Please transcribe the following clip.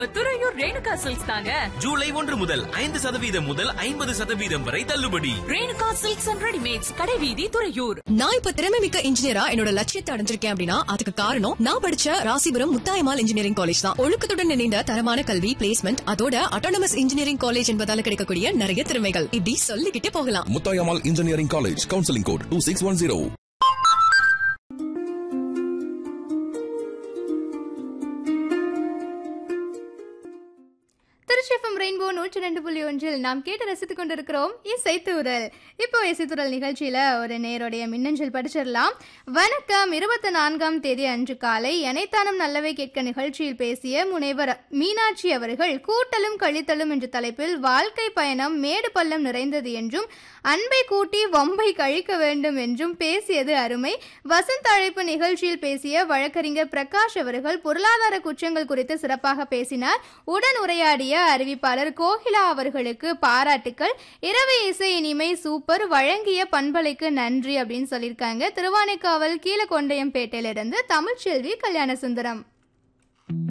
Thuraiyur Renuka silks தாங்க ஜூலை ஒன்று முதல் ஐந்து சதவீதம் முதல் ஐம்பது சதவீதம் வரை தள்ளுபடி ரேணுகா சில்க்ஸ் அண்ட் ரெடிமேட்ஸ் கடைவீதி துறையூர் நான் இப்ப திறமை மிக்க இன்ஜினியரா என்னோட லட்சியத்தை அடைஞ்சிருக்கேன் அப்படின்னா அதுக்கு காரணம் நான் படிச்ச ராசிபுரம் முத்தாயமால் இன்ஜினியரிங் காலேஜ் தான் ஒழுக்கத்துடன் இணைந்த தரமான கல்வி பிளேஸ்மெண்ட் அதோட அட்டானமஸ் இன்ஜினியரிங் காலேஜ் என்பதால கிடைக்கக்கூடிய நிறைய திறமைகள் இப்படி சொல்லிக்கிட்டே போகலாம் Muthayammal engineering college counselling code two six one zero திருச்சிஃபம் ரெயின்போ நூற்றி ரெண்டு புள்ளி ஒன்றில் நாம் கேட்டு ரசித்துக் கொண்டிருக்கிறோம் இசைத்தூரல் இப்போ இசைத்தூரல் நிகழ்ச்சியில ஒரு நேருடைய மின்னஞ்சல் படிச்சிடலாம் வணக்கம் இருபத்தி நான்காம் தேதி அன்று காலை எனைத்தானம் நல்லவை கேட்க நிகழ்ச்சியில் பேசிய முனைவர் மீனாட்சி அவர்கள் கூட்டலும் கழித்தலும் என்ற தலைப்பில் வாழ்க்கை பயணம் மேடு பள்ளம் நிறைந்தது என்றும் அன்பை கூட்டி வம்பை கழிக்க வேண்டும் என்றும் பேசியது அருமை வசந்த் அழைப்பு நிகழ்ச்சியில் பேசிய வழக்கறிஞர் பிரகாஷ் அவர்கள் பொருளாதார குற்றங்கள் குறித்து சிறப்பாக பேசினார் உடன் உரையாடிய அறிவிப்பாளர் கோகிலா அவர்களுக்கு பாராட்டுக்கள் இரவு இசை இனிமை சூப்பர் வழங்கிய பண்பலைக்கு நன்றி அப்படின்னு சொல்லியிருக்காங்க திருவானைக்காவல் கீழக்கொண்டையம்பேட்டையிலிருந்து தமிழ்ச்செல்வி கல்யாண சுந்தரம்